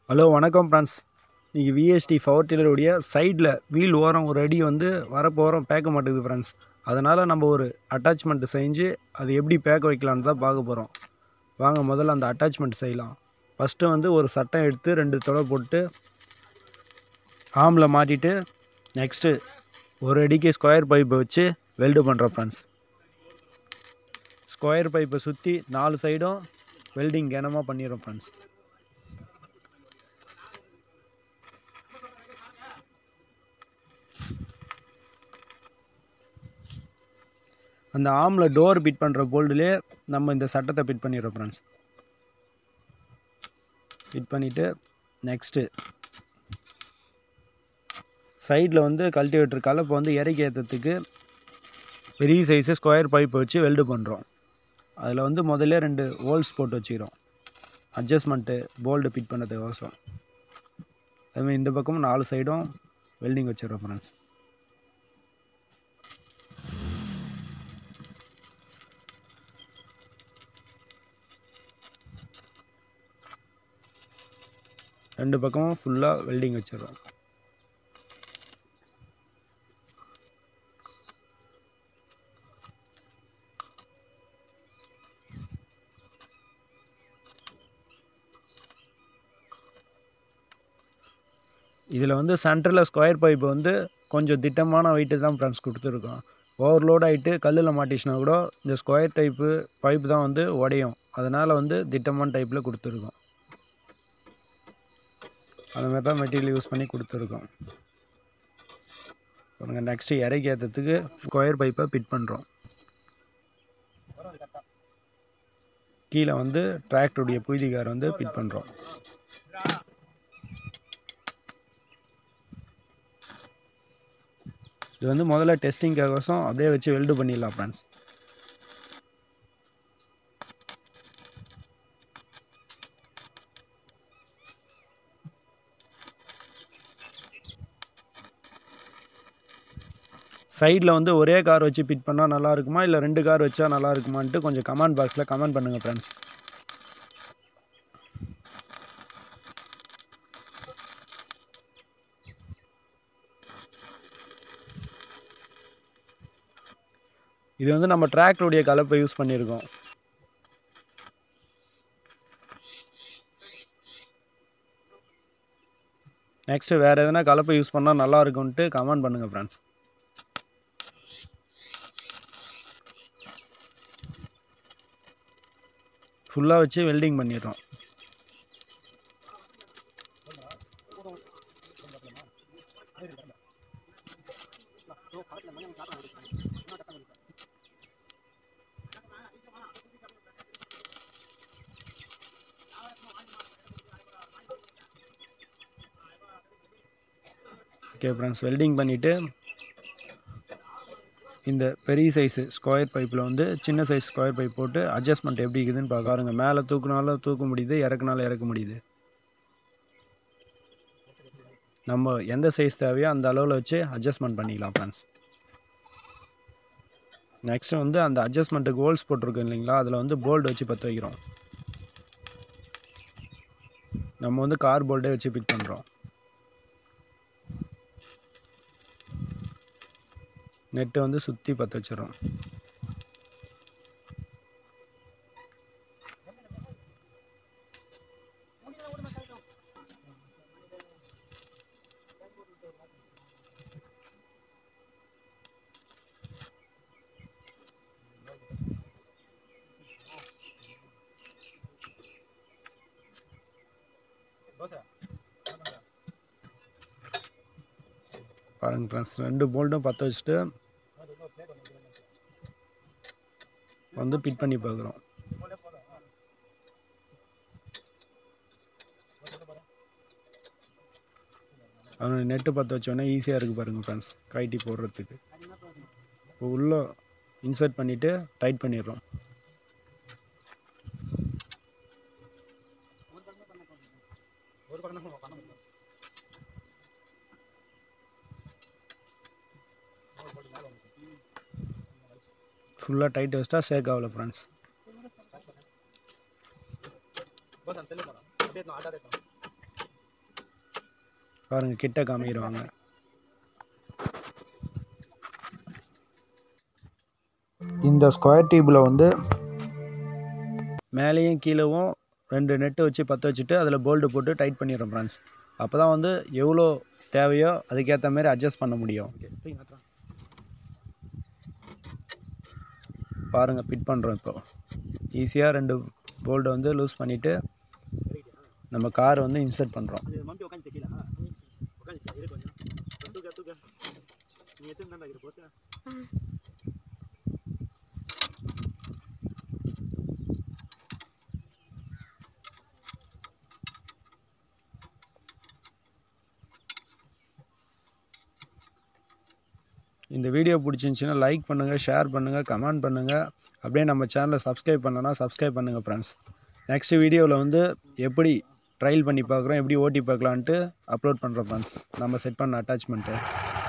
hello வணக்கம் friends இன்றைக்கி VST power டில்லருடைய சைடில் வீல் ஓரம் ஒரு அடி வந்து வரப்பு ஓரம் பேக்க மாட்டேங்குது ஃப்ரெண்ட்ஸ் அதனால் நம்ம ஒரு அட்டாச்மெண்ட் செஞ்சு அது எப்படி பேக்க வைக்கலான்னு தான் பார்க்க போகிறோம் வாங்க முதல்ல அந்த அட்டாச்மெண்ட் செய்யலாம் ஃபஸ்ட்டு வந்து ஒரு சட்டம் எடுத்து ரெண்டு தொலை போட்டு ஆமில் மாட்டிட்டு நெக்ஸ்ட்டு ஒரு அடிக்கு ஸ்கொயர் பைப்பை வச்சு வெல்டு பண்ணுறோம் ஃப்ரெண்ட்ஸ் ஸ்கொயர் பைப்பை சுற்றி நாலு சைடும் வெல்டிங் கனமாக பண்ணிடுறோம் ஃப்ரெண்ட்ஸ் அந்த ஆமில் டோர் பிட் பண்ணுற போல்டுலே நம்ம இந்த சட்டத்தை பிட் பண்ணிடுறோம் ஃப்ரெண்ட்ஸ் பிட் பண்ணிவிட்டு நெக்ஸ்ட்டு சைடில் வந்து கல்டிவேட்டர் கலப்பை வந்து இறக்கி ஏற்றத்துக்கு பெரிய சைஸு ஸ்கொயர் பைப்பை வச்சு வெல்டு பண்ணுறோம் அதில் வந்து முதல்ல ரெண்டு ஹோல்ஸ் போட்டு வச்சுக்கிறோம் அட்ஜஸ்ட்மெண்ட்டு போல்டு பிட் பண்ணதுக்கோசரம் அதுமாதிரி இந்த பக்கமும் நாலு சைடும் வெல்டிங் வச்சிடுறோம் ஃப்ரெண்ட்ஸ் ரெண்டு பக்கமும் ஃபுல்லாக வெல்டிங் வச்சிடுறோம் இதில் வந்து சென்டரில் ஸ்கொயர் பைப் வந்து கொஞ்சம் திட்டமான வெயிட்டு தான் ஃப்ரெண்ட்ஸ் கொடுத்துருக்கோம் ஓவர்லோட் ஆகிட்டு கல்லில் மாட்டிச்சுனா கூட இந்த ஸ்கொயர் டைப்பு பைப் தான் வந்து உடையும் அதனால் வந்து திட்டமான டைப்பில் கொடுத்துருக்கோம் அந்த மாதிரி தான் மெட்டீரியல் யூஸ் பண்ணி கொடுத்துருக்கோம் பாருங்க நெக்ஸ்ட்டு இறக்கி ஏற்றத்துக்கு ஸ்கொயர் பைப்பை பிட் பண்ணுறோம் கீழே வந்து டிராக்டருடைய புய்திகார் வந்து பிட் பண்ணுறோம் இது வந்து முதல்ல டெஸ்டிங்காகோசம் அப்படியே வச்சு வெல்டு பண்ணிடலாம் ஃப்ரெண்ட்ஸ் சைடில் வந்து ஒரே கார் வச்சு பிட் பண்ணால் நல்லா இருக்குமா இல்லை ரெண்டு கார் வச்சா நல்லா இருக்குமான்ட்டு கொஞ்சம் கமெண்ட் பாக்ஸில் கமெண்ட் பண்ணுங்கள் ஃப்ரெண்ட்ஸ் இது வந்து நம்ம டிராக்டருடைய கலப்பை யூஸ் பண்ணியிருக்கோம் நெக்ஸ்ட்டு வேறு எதனா கலப்பை யூஸ் பண்ணால் நல்லா இருக்கும்ன்ட்டு கமெண்ட் பண்ணுங்கள் ஃப்ரெண்ட்ஸ் ஃபுல்லாக வச்சு வெல்டிங் பண்ணிடுறோம் ஓகே ஃப்ரெண்ட்ஸ் வெல்டிங் பண்ணிவிட்டு இந்த பெரிய சைஸு ஸ்கொயர் பைப்பில் வந்து சின்ன சைஸ் ஸ்கொயர் பைப் போட்டு அட்ஜஸ்ட்மெண்ட் எப்படி இருக்குதுன்னு பார்க்காருங்க மேலே தூக்குனாலும் தூக்க முடியுது இறக்குனாலும் இறக்க முடியுது நம்ம எந்த சைஸ் தேவையோ அந்த அளவில் வச்சு அட்ஜஸ்ட்மெண்ட் பண்ணிக்கலாம் ஃப்ரெண்ட்ஸ் நெக்ஸ்ட்டு வந்து அந்த அட்ஜஸ்ட்மெண்ட்டுக்கு ஹோல்ஸ் போட்டிருக்கோம் இல்லைங்களா அதில் வந்து போல்டு வச்சு பற்ற வைக்கிறோம் நம்ம வந்து கார் போல்டே வச்சு பிக் பண்ணுறோம் நெட்டை வந்து சுற்றி பற்ற வச்சிடறோம் பாருங்க ஃப்ரெண்ட்ஸ் ரெண்டு போல்ட்டும் பற்ற வச்சுட்டு வந்து பிட் பண்ணி பார்க்குறோம் அவனு நெட்டு பற்ற வச்சோடனே ஈஸியாக இருக்குது பாருங்கள் ஃப்ரெண்ட்ஸ் கைட்டி போடுறதுக்கு இப்போ உள்ளே இன்சர்ட் பண்ணிவிட்டு டைட் பண்ணிடுறோம் ஃபுல்லாக டைட் வச்சிட்டா ஷேக் ஆகல ஃப்ரெண்ட்ஸ் बस अंचले मला अपडेट ना आटा देतो பாருங்கள் கிட்ட காமிக்கிறவாங்க இந்த ஸ்கொயர் டியூப்பில் வந்து மேலேயும் கீழேவும் ரெண்டு நெட்டு வச்சு பற்ற வச்சுட்டு அதில் போல்டு போட்டு டைட் பண்ணிடுறோம் ஃப்ரெண்ட்ஸ் அப்போ தான் வந்து எவ்வளோ தேவையோ அதுக்கேற்ற மாதிரி அட்ஜஸ்ட் பண்ண முடியும் பாருங்கள் ஃபிட் பண்ணுறோம் இப்போ ஈஸியாக ரெண்டு போல்டை வந்து லூஸ் பண்ணிவிட்டு நம்ம கார் வந்து இன்சர்ட் பண்ணுறோம் மம்பி உட்காந்து கீழே உட்காந்து இரு கொஞ்சம் தூக்க தூக்க நீ எத்தனை தான் இருக்கிற போஸ் இந்த வீடியோ பிடிச்சிருந்துச்சின்னா லைக் பண்ணுங்கள் ஷேர் பண்ணுங்கள் கமெண்ட் பண்ணுங்கள் அப்படியே நம்ம சேனலை சப்ஸ்கிரைப் பண்ணலன்னா சப்ஸ்கிரைப் பண்ணுங்கள் ஃப்ரெண்ட்ஸ் நெக்ஸ்ட் வீடியோவில் வந்து எப்படி ட்ரையல் பண்ணி பார்க்குறோம் எப்படி ஓட்டி பார்க்கலான்ட்டு அப்லோட் பண்ணுறோம் ஃப்ரெண்ட்ஸ் நம்ம செட் பண்ண அட்டாச்மெண்ட்டு